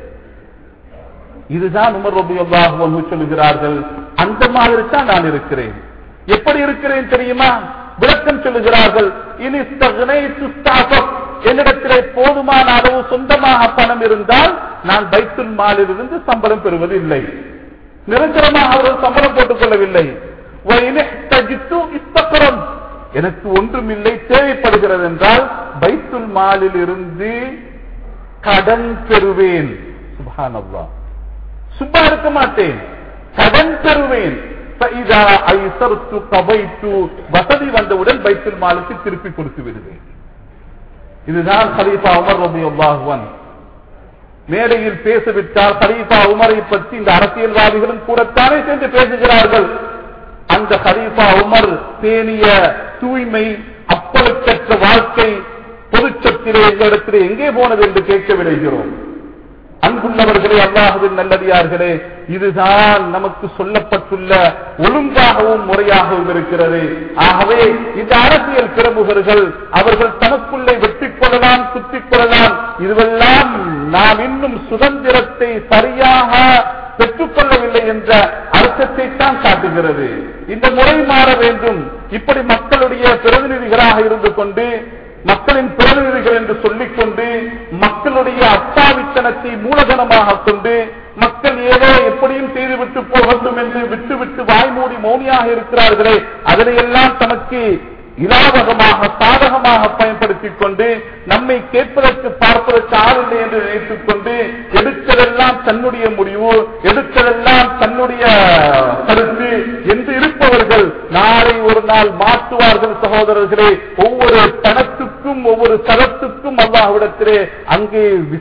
இதுதான் உமர் ரபியுல்லாஹு சொல்லுகிறார்கள் அந்த மாதிரி தான் நான் இருக்கிறேன் எப்படி இருக்கிறேன் தெரியுமா விளக்கம் சொல்லுகிறார்கள் இனி என்னிடத்திலே போதுமான அளவு சொந்தமாக பணம் இருந்தால் நான் பைத்துல் மாலில் இருந்து சம்பளம் பெறுவது இல்லை நிரந்தரமாக அவர்கள் சம்பளம் போட்டுக் கொள்ளவில்லை எனக்கு ஒன்றுமில்லை தேவைப்படுகிறது என்றால் பைத்துல் மாலில் இருந்து கடன் பெறுவேன் சுபானல்லா சும்மா இருக்க மாட்டேன் கடன் பெறுவேன் வசதி வந்தவுடன் பைத்துல் மாலுக்கு திருப்பி கொடுத்து விடுவேன் இதுதான் ஹலீஃபா உமர் ரபி அல்லாஹுவன் மேடையில் பேசிவிட்டால் ஹலீஃபா உமரை பற்றி இந்த அரசியல்வாதிகளும் கூடத்தானே சென்று பேசுகிறார்கள் அந்த ஹலீஃபா உமர் பேணிய தூய்மை அப்பளுக்கற்ற வாழ்க்கை பொதுச்சத்திலே எங்களிடத்திலே எங்கே போனது என்று கேட்க விளைகிறோம் அன்புள்ளவர்களே அல்லாஹுவின் நல்லடியார்களே இதுதான் நமக்கு சொல்லப்பட்டுள்ள ஒழுங்காகவும் முறையாகவும் இருக்கிறது ஆகவே இந்த அரசியல் பிரமுகர்கள் அவர்கள் தனக்குள்ளே வெட்டிக் கொள்ளலாம் சுத்திக் கொள்ளலாம் இதுவெல்லாம் நாம் இன்னும் சுதந்திரத்தை சரியாக பெற்றுக்கொள்ளவில்லை என்ற அர்த்தத்தை தான் காட்டுகிறது இந்த முறை மாற வேண்டும் இப்படி மக்களுடைய பிரதிநிதிகளாக இருந்து கொண்டு மக்களின் பிரதிநிதிகள் என்று சொல்லிக் கொண்டு மக்களுடைய அப்பாவித்தனத்தை மூலதனமாக கொண்டு மக்கள் ஏதோ எப்படியும் செய்துவிட்டு போகட்டும் என்று விட்டுவிட்டு வாய்மூடி மௌனியாக இருக்கிறார்களே அதனையெல்லாம் தனக்கு இலாபகமாக சாதகமாக பயன்படுத்திக் கொண்டு நம்மை கேட்பதற்கு பார்ப்பதற்கு ஆளில்லை என்று நினைத்துக் கொண்டு எடுத்ததெல்லாம் தன்னுடைய முடிவு எடுத்ததெல்லாம் தன்னுடைய கருத்து என்று இருப்பவர்கள் நாளை ஒரு நாள் மாற்றுவார்கள் சகோதரர்களே ஒவ்வொரு தனத்துக்கும் ஒவ்வொரு சரத்துக்கும் அல்லாஹ்விடத்திலே அங்கே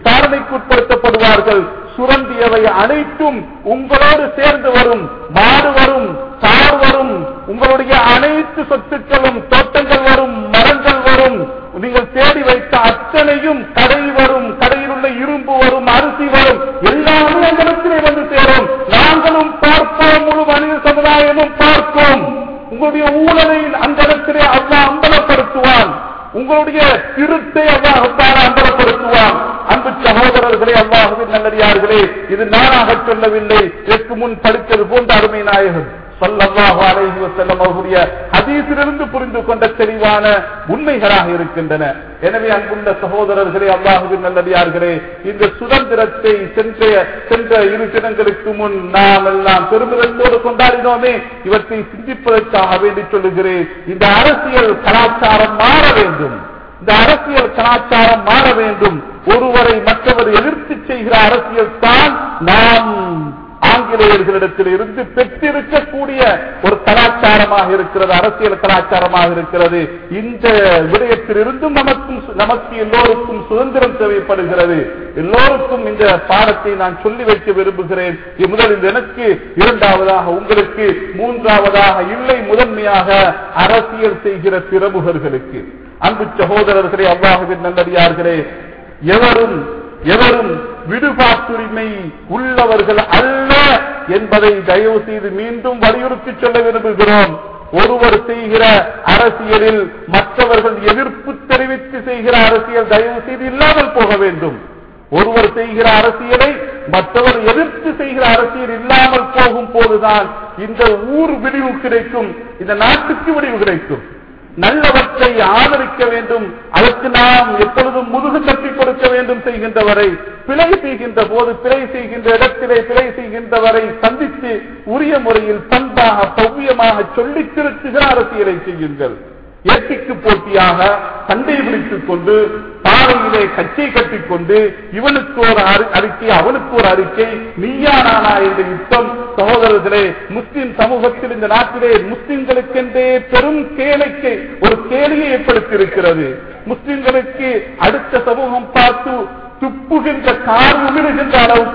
விசாரணைக்குட்படுத்தப்படுவார்கள் சுரண்டியவை அனைத்தும் உங்களோடு சேர்ந்து வரும் மாடு வரும் கார் வரும் உங்களுடைய அனைத்து சொத்துக்களும் தோட்டங்கள் வரும் மரங்கள் வரும் நீங்கள் தேடி வைத்த அத்தனையும் கடை வரும் கடையில் உள்ள இரும்பு வரும் அரிசி வரும் எல்லாமே எங்களிடத்திலே வந்து சேரும் நாங்களும் பார்ப்போம் முழு மனித சமுதாயமும் பார்ப்போம் உங்களுடைய ஊழலை அந்த இடத்திலே அல்லா அம்பலப்படுத்துவான் உங்களுடைய திருத்தை அல்லாஹத்தார அம்பலப்படுத்துவான் அன்பு சகோதரர்களே அல்லாஹுவின் நல்லடியார்களே இது நானாக சொல்லவில்லை இதற்கு முன் படித்தது போன்ற அருமை நாயகன் சொல்லல்லாஹு அலைஹி வஸல்லம் அவர்களுடைய ஹதீஸிலிருந்து புரிந்து கொண்ட தெளிவான உண்மைகளாக இருக்கின்றன எனவே அன்புள்ள சகோதரர்களே அல்லாஹுவின் நல்லடியார்களே இந்த சுதந்திரத்தை சென்ற சென்ற இரு தினங்களுக்கு முன் நாம் எல்லாம் பெருமிதத்தோடு கொண்டாடினோமே இவற்றை சிந்திப்பதற்காக வேண்டி சொல்லுகிறேன் இந்த அரசியல் கலாச்சாரம் மாற வேண்டும் இந்த அரசியல் கலாச்சாரம் மாற வேண்டும் ஒருவரை மற்றவர் எதிர்த்து செய்கிற அரசியல் தான் நாம் ஆங்கிலேயர்களிடத்தில் இருந்து பெற்றிருக்கக்கூடிய ஒரு கலாச்சாரமாக இருக்கிறது அரசியல் கலாச்சாரமாக இருக்கிறது இந்த விடயத்திலிருந்தும் நமக்கும் நமக்கு எல்லோருக்கும் சுதந்திரம் தேவைப்படுகிறது எல்லோருக்கும் இந்த பாடத்தை நான் சொல்லி வைக்க விரும்புகிறேன் முதலில் எனக்கு இரண்டாவதாக உங்களுக்கு மூன்றாவதாக இல்லை முதன்மையாக அரசியல் செய்கிற பிரமுகர்களுக்கு அன்பு சகோதரர்களே அல்லாஹுவின் நல்லடியார்களே எவரும் எவரும் விடுபாட்டுரிமை உள்ளவர்கள் அல்ல என்பதை தயவு செய்து மீண்டும் வலியுறுத்தி சொல்ல விரும்புகிறோம் ஒருவர் செய்கிற அரசியலில் மற்றவர்கள் எதிர்ப்பு தெரிவித்து செய்கிற அரசியல் தயவு செய்து இல்லாமல் போக வேண்டும் ஒருவர் செய்கிற அரசியலை மற்றவர் எதிர்த்து செய்கிற அரசியல் இல்லாமல் போகும் போதுதான் இந்த ஊர் விடிவு கிடைக்கும் இந்த நாட்டுக்கு விடிவு கிடைக்கும் நல்லவற்றை ஆதரிக்க வேண்டும் அதற்கு நாம் எப்பொழுதும் முதுகு தட்டி கொடுக்க வேண்டும் செய்கின்றவரை பிழை செய்கின்ற போது பிழை செய்கின்ற இடத்திலே பிழை செய்கின்றவரை சந்தித்து உரிய முறையில் பண்பாக பவ்யமாக சொல்லித் திருத்துகிற அரசியலை செய்யுங்கள் ஏட்டிக்கு போட்டியாக சண்டை பிடித்துக் கொண்டு பாறையிலே கச்சை கட்டிக்கொண்டு இவனுக்கு ஒரு அறி- அறிக்கை அவனுக்கு ஒரு அறிக்கை நீயா நானா என்ற யுத்தம் சகோதரர்களே முஸ்லிம் சமூகத்தில் இந்த நாட்டிலே முஸ்லிம்களுக்கென்றே பெரும் கேளைக்கு ஒரு கேலியை ஏற்படுத்தி இருக்கிறது முஸ்லிம்களுக்கு அடுத்த சமூகம் பார்த்து துப்புகின்ற கார் உமிழுகின்ற அளவுக்கு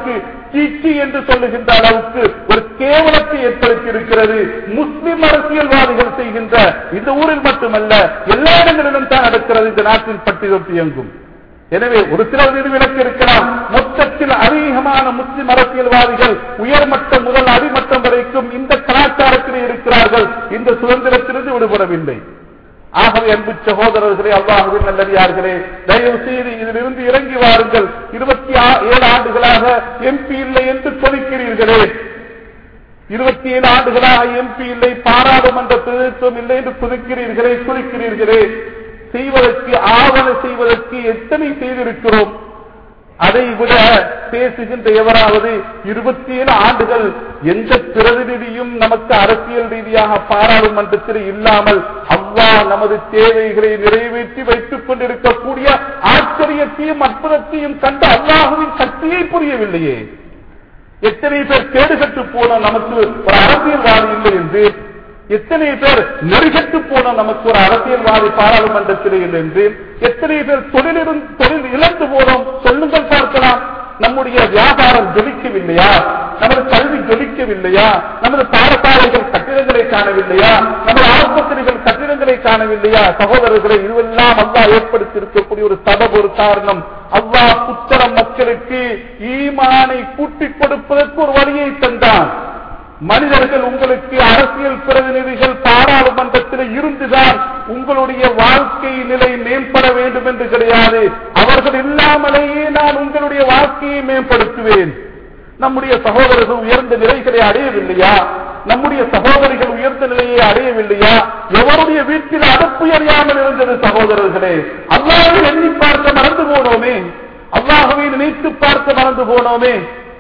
சீச்சி என்று சொல்லுகின்ற அளவுக்கு ஒரு கேவலத்தை ஏற்படுத்தி இருக்கிறது முஸ்லிம் அரசியல்வாதிகள் செய்கின்ற இந்த ஊரில் மட்டுமல்ல எல்லா இடங்களிலும் தான் நடக்கிறது இந்த நாட்டின் பட்டியல் இயங்கும் எனவே ஒரு சிலர் மீது விலக்கு இருக்கலாம் மொத்தத்தில் அதிகமான முஸ்லிம் அரசியல்வாதிகள் உயர்மட்டம் முதல் அடிமட்டம் வரைக்கும் இந்த கலாச்சாரத்திலே இருக்கிறார்கள் இந்த சுதந்திரத்திலிருந்து விடுபடவில்லை ஆகவே அன்பு சகோதரர்களே அல்லாஹுவின் நல்லடியார்களே தயவு செய்து இதிலிருந்து இறங்கி வாருங்கள் இருபத்தி ஏழு ஆண்டுகளாக எம்பி இல்லை என்று சொல்லிக்கிறீர்களே இருபத்தி ஏழு ஆண்டுகளாக எம்பி இல்லை பாராளுமன்ற பிரதித்துவம் இல்லை என்று புதுக்கிறீர்களே குளிக்கிறீர்களே செய்வதற்கு ஆவண செய்வதற்கு எத்தனை செய்திருக்கிறோம் அதை விட பேசுகின்ற எவராவது இருபத்தி ஏழு ஆண்டுகள் எந்த பிரதிநிதியும் நமக்கு அரசியல் ரீதியாக பாராளுமன்றத்தில் இல்லாமல் அவ்வா நமது தேவைகளை நிறைவேற்றி வைத்துக் கொண்டிருக்கக்கூடிய ஆச்சரியத்தையும் அற்புதத்தையும் கண்டு அல்லாஹுவின் சக்தியை புரியவில்லையே எத்தனை பேர் கேடுகட்டு போன நமக்கு ஒரு அரசியல்வாதி இல்லை என்று எத்தனை பேர் நெருகட்டு போன நமக்கு ஒரு அரசியல்வாதி பாராளுமன்றத்தில் இல்லை என்று எத்தனை பேர் தொழிலிருந்து தொழில் இழந்து போனோம் சொல்லுங்கள் பார்க்கலாம் நம்முடைய வியாபாரம் ஜொலிக்கவில்லையா நமது கல்வி ஜொலிக்கவில்லையா நமது பாடசாலைகள் கட்டிடங்களை காணவில்லையா நமது ஆஸ்பத்திரிகள் கட்டிடங்களை காணவில்லையா சகோதரர்களை இதுவெல்லாம் அல்லா ஏற்படுத்தி இருக்கக்கூடிய ஒரு சபப் ஒரு காரணம் அல்லா புத்தரம் மக்களுக்கு ஈமானை கூட்டிக் கொடுப்பதற்கு ஒரு வழியை தந்தான் மனிதர்கள் உங்களுக்கு அரசியல் பிரதிநிதிகள் பாராளுமன்றத்தில் இருந்துதான் உங்களுடைய வாழ்க்கை நிலை மேம்பட வேண்டும் என்று கிடையாது அவர்கள் இல்லாமலேயே நான் உங்களுடைய வாழ்க்கையை மேம்படுத்துவேன் நம்முடைய சகோதரர்கள் உயர்ந்த நிலைகளை அடையவில்லையா நம்முடைய சகோதரிகள் உயர்ந்த நிலையை அடையவில்லையா எவருடைய வீட்டில் அடுப்பு எறியாமல் இருந்தது சகோதரர்களே அல்லாஹை எண்ணி பார்க்க மறந்து போனோமே அல்லாஹவை நினைத்து பார்க்க மறந்து போனோமே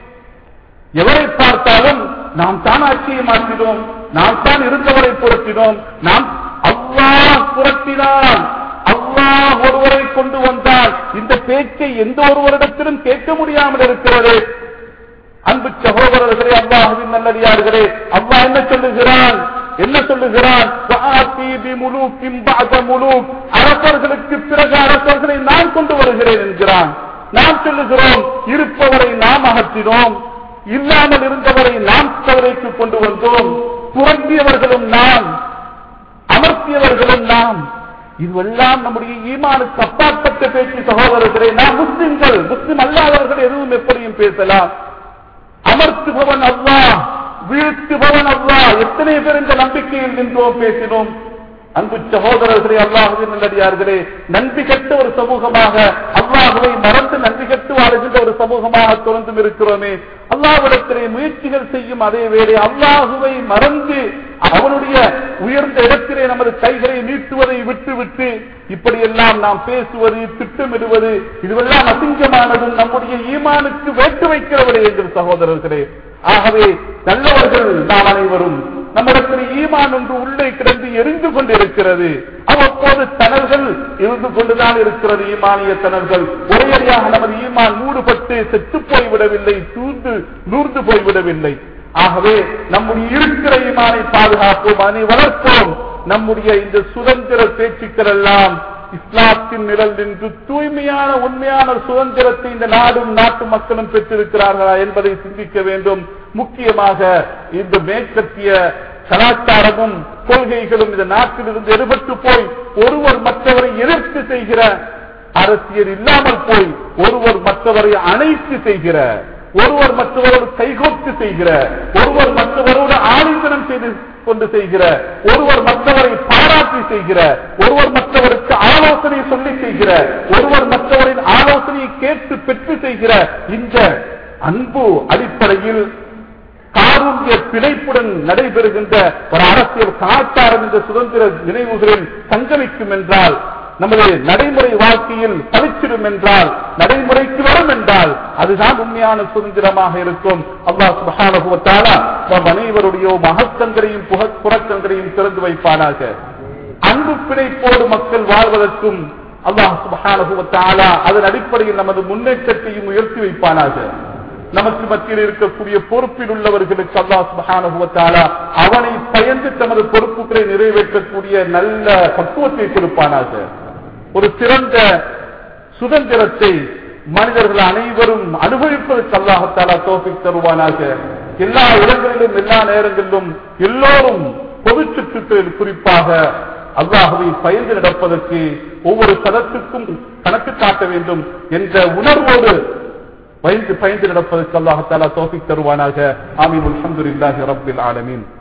எவரை பார்த்தாலும் நாம் தான் ஆட்சியை மாற்றினோம் நாம் தான் இருந்தவரை புரட்டினோம் நாம் அல்லாஹ் புரட்டினான் அல்லாஹ் ஒருவரை கொண்டு வந்தால் இந்த பேச்சை எந்த ஒருவரிடத்திலும் கேட்க முடியாமல் இருக்கிறது அன்பு சகோதரர்களே அல்லாஹுவின் நல்லடியார்களே அல்லாஹ் என்ன சொல்லுகிறான் என்ன சொல்லுகிறான் அரசர்களுக்கு பிறகு அரசர்களை நான் கொண்டு வருகிறேன் என்கிறான் நாம் சொல்லுகிறோம் இருப்பவரை நாம் அகற்றினோம் இல்லாமல் இருந்தவரை நாம் கவலைக்கு கொண்டு வந்தோம் புரட்டியவர்களும் நாம் அமர்த்தியவர்களும் நாம் இதுவெல்லாம் நம்முடைய ஈமானுக்கு அப்பாற்பட்ட பேச்சு சகோதரர்களே நாம் முஸ்லிம்கள் முஸ்லிம் அல்லாதவர்கள் எதுவும் எப்படியும் பேசலாம் அமர்த்துபவன் அல்லா வீழ்த்துபவன் அல்லா எத்தனை பேர் இந்த நம்பிக்கையில் நின்றோம் பேசினோம் அன்பு சகோதரர்களே அல்லாஹுவின் நல்லடியார்களே நன்றி கட்ட ஒரு சமூகமாக அல்லாஹுவை மறந்து நன்றி கட்டு வாழ்கின்ற ஒரு சமூகமாக தொடர்ந்தும் இருக்கிறோமே அல்லாஹ்விடத்திலே முயற்சிகள் செய்யும் அதே வேளை அல்லாஹுவை மறந்து அவனுடைய உயர்ந்த இடத்திலே நமது கைகளை நீட்டுவதை விட்டுவிட்டு இப்படியெல்லாம் நாம் பேசுவது திட்டமிடுவது இதுவெல்லாம் அசிங்கமானதும் நம்முடைய ஈமானுக்கு வேட்டு வைக்கிறவரே என்று சகோதரர்களே ஆகவே நல்லவர்கள் நாம் அனைவரும் நம்மிடத்தில் ஈமான் ஒன்று உள்ளே கிடந்து எரிந்து கொண்டிருக்கிறது அவ்வப்போது தனர்கள் இருந்து கொண்டுதான் இருக்கிறது ஈமானிய தனர்கள் ஒரேடியாக நமது ஈமான் மூடுபட்டு செத்து போய்விடவில்லை தூர்ந்து நூர்ந்து போய்விடவில்லை ஆகவே நம்முடைய இருக்கிற ஈமானை பாதுகாப்போம் அதை வளர்ப்போம் நம்முடைய இந்த சுதந்திர பேச்சுக்கள் எல்லாம் இஸ்லாத்தின் நிழல் நின்று தூய்மையான உண்மையான சுதந்திரத்தை இந்த நாடும் நாட்டு மக்களும் பெற்றிருக்கிறார்களா என்பதை சிந்திக்க வேண்டும் முக்கியமாக இந்த மேற்கத்திய கலாச்சாரமும் கொள்கைகளும் இந்த நாட்டிலிருந்து எடுபட்டு போய் ஒருவர் மற்றவரை எதிர்த்து செய்கிற அரசியல் இல்லாமல் போய் ஒருவர் மற்றவரை அணைத்து செய்கிற ஒருவர் மற்றவரோடு கைகோர்த்து செய்கிற ஒருவர் மற்றவரோடு ஆலிங்கனம் செய்து கொண்டு செய்கிற ஒருவர் மற்றவரை பாராட்டி செய்கிற ஒருவர் மற்றவருக்கு ஆலோசனை சொல்லி செய்கிற ஒருவர் மற்றவரின் ஆலோசனையை கேட்டு பெற்று செய்கிற இந்த அன்பு அடிப்படையில் காரூங்கிய பிழைப்புடன் நடைபெறுகின்ற ஒரு அரசியல் கலாச்சாரம் இந்த சுதந்திர நினைவுகளில் சங்கமிக்கும் என்றால் நமது நடைமுறை வாழ்க்கையில் பழிச்சிடும் என்றால் நடைமுறைக்கு வரும் என்றால் அதுதான் உண்மையான சுதந்திரமாக இருக்கும் அல்லாஹ் சுபகானுபவத்தால நம் அனைவருடைய மகத்தங்கரையும் புறக்கங்கரையும் திறந்து வைப்பானாக அன்பு பிணைப்போடு மக்கள் வாழ்வதற்கும் அல்லாஹ் சுபகானுபவத்தால அதன் அடிப்படையில் நமது முன்னேற்றத்தையும் உயர்த்தி வைப்பானாக நமக்கு மத்தியில் இருக்கக்கூடிய பொறுப்பில் உள்ளவர்களுக்கு அல்லாஹ் சுபகானுபவத்தால அவனை பயந்து தமது பொறுப்புகளை நிறைவேற்றக்கூடிய நல்ல பக்குவத்தை கொடுப்பானாக ஒரு சிறந்த சுதந்திரத்தை மனிதர்கள் அனைவரும் அனுபவிப்பதற்கு அல்லாஹத்தாலா தோப்பிக் தருவானாக எல்லா இடங்களிலும் எல்லா நேரங்களிலும் எல்லோரும் பொது சுற்றுகளில் குறிப்பாக அல்லாஹுவை பயந்து நடப்பதற்கு ஒவ்வொரு சதத்துக்கும் கணக்கு காட்ட வேண்டும் என்ற உணர்வோடு பயந்து பயந்து நடப்பதற்கு அல்லாஹத்தாலா தோப்பிக் தருவானாக ஆமீன் அல்ஹம்துலில்லாஹி ரப்பில் ஆலமீன்